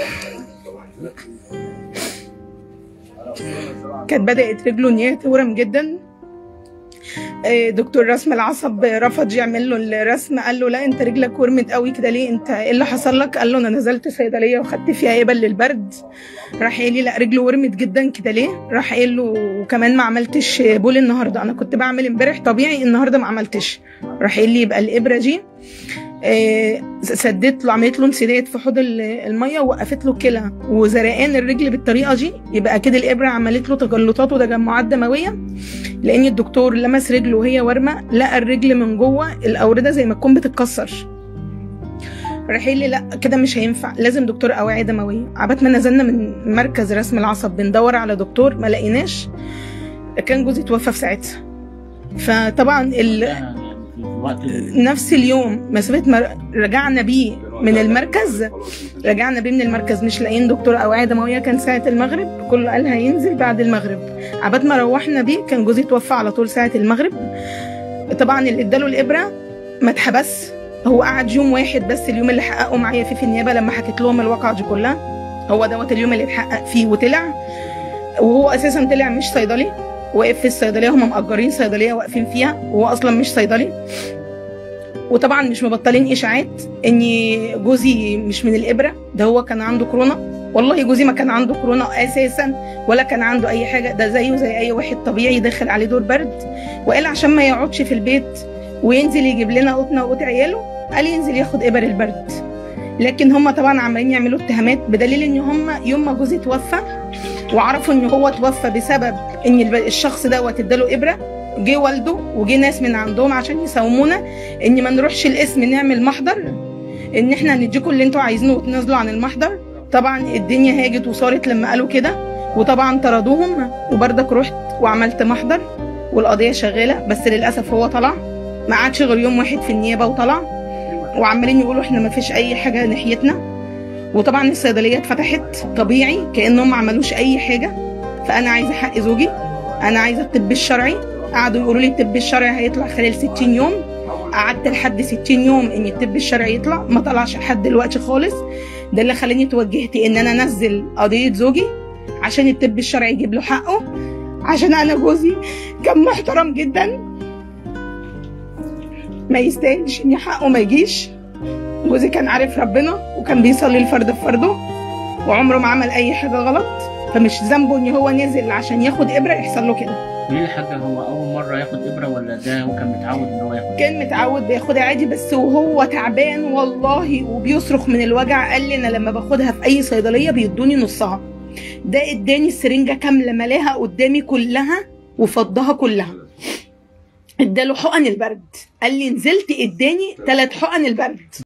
كانت بدات رجله ان هي تورم جدا آه، دكتور رسم العصب رفض يعمل له الرسم قال له لا انت رجلك ورمت قوي كده ليه انت ايه اللي حصل لك قال له انا نزلت صيدليه وخدت فيها ابل للبرد راح قال لي لا رجله ورمت جدا كده ليه راح قال له وكمان ما عملتش بول النهارده انا كنت بعمل امبارح طبيعي النهارده ما عملتش راح قال لي يبقى الابره دي آه، سدت له عملت له انسداد في حوض ال- الميه ووقفت له الكلى وزرقان الرجل بالطريقه دي يبقى كده الابره عملت له تجلطات وتجمعات دمويه لان الدكتور لمس رجله وهي وارمه لقى الرجل من جوه الاورده زي ما تكون بتتكسر راح قال لي لا كده مش هينفع لازم دكتور اوعيه دمويه عبات ما نزلنا من مركز رسم العصب بندور على دكتور ما لقيناش كان جوزي توفى في ساعتها فطبعا ال... يعني في الوقت ال- نفس اليوم مسافه ما رجعنا بيه من المركز رجعنا بيه من المركز مش لاقيين دكتور اوعيه دمويه كان ساعه المغرب كله قال هينزل بعد المغرب عبات ما روحنا بيه كان جوزي توفى على طول ساعه المغرب طبعا اللي اداله الابره ما اتحبس هو قعد يوم واحد بس اليوم اللي حققوا معايا فيه في النيابه لما حكيت لهم الواقعه دي كلها هو دوت اليوم اللي اتحقق فيه وطلع وهو اساسا طلع مش صيدلي واقف في الصيدليه هم مأجرين صيدليه واقفين فيها وهو اصلا مش صيدلي وطبعا مش مبطلين اشاعات ان جوزي مش من الابره ده هو كان عنده كورونا والله جوزي ما كان عنده كورونا اساسا ولا كان عنده اي حاجه ده زيه زي اي واحد طبيعي داخل عليه دور برد وقال عشان ما يقعدش في البيت وينزل يجيب لنا قطنا وقوت عياله قال ينزل ياخد ابر البرد لكن هم طبعا عمالين يعملوا اتهامات بدليل ان هم يوم ما جوزي توفى وعرفوا ان هو توفى بسبب ان الب- الشخص دوت اداله ابره جه والده وجه ناس من عندهم عشان يساومونا ان ما نروحش القسم نعمل محضر ان احنا هنديكم اللي انتوا عايزينه وتنازلوا عن المحضر طبعا الدنيا هاجت وصارت لما قالوا كده وطبعا طردوهم وبرضك رحت وعملت محضر والقضيه شغاله بس للاسف هو طلع ما قعدش غير يوم واحد في النيابه وطلع وعمالين يقولوا احنا ما فيش اي حاجه ناحيتنا وطبعا الصيدليه اتفتحت طبيعي كانهم ما عملوش اي حاجه فانا عايزه حق زوجي انا عايزه الطب الشرعي قعدوا يقولوا لي الطب الشرعي هيطلع خلال 60 يوم قعدت لحد 60 يوم ان الطب الشرعي يطلع ما طلعش لحد دلوقتي خالص ده اللي خلاني توجهت ان انا انزل قضيه زوجي عشان الطب الشرعي يجيب له حقه عشان انا جوزي كان محترم جدا ما يستاهلش ان حقه ما يجيش جوزي كان عارف ربنا وكان بيصلي الفرد في فرضه وعمره ما عمل اي حاجه غلط فمش ذنبه ان هو نزل عشان ياخد ابره يحصل له كده ليه حاجه هو اول مره ياخد ابره ولا ده هو كان متعود ان هو ياخد كان متعود بياخدها عادي بس وهو تعبان والله وبيصرخ من الوجع قال لي انا لما باخدها في اي صيدليه بيدوني نصها ده اداني السرنجه كامله ملاها قدامي كلها وفضها كلها اداله حقن البرد قال لي نزلت اداني ثلاث حقن البرد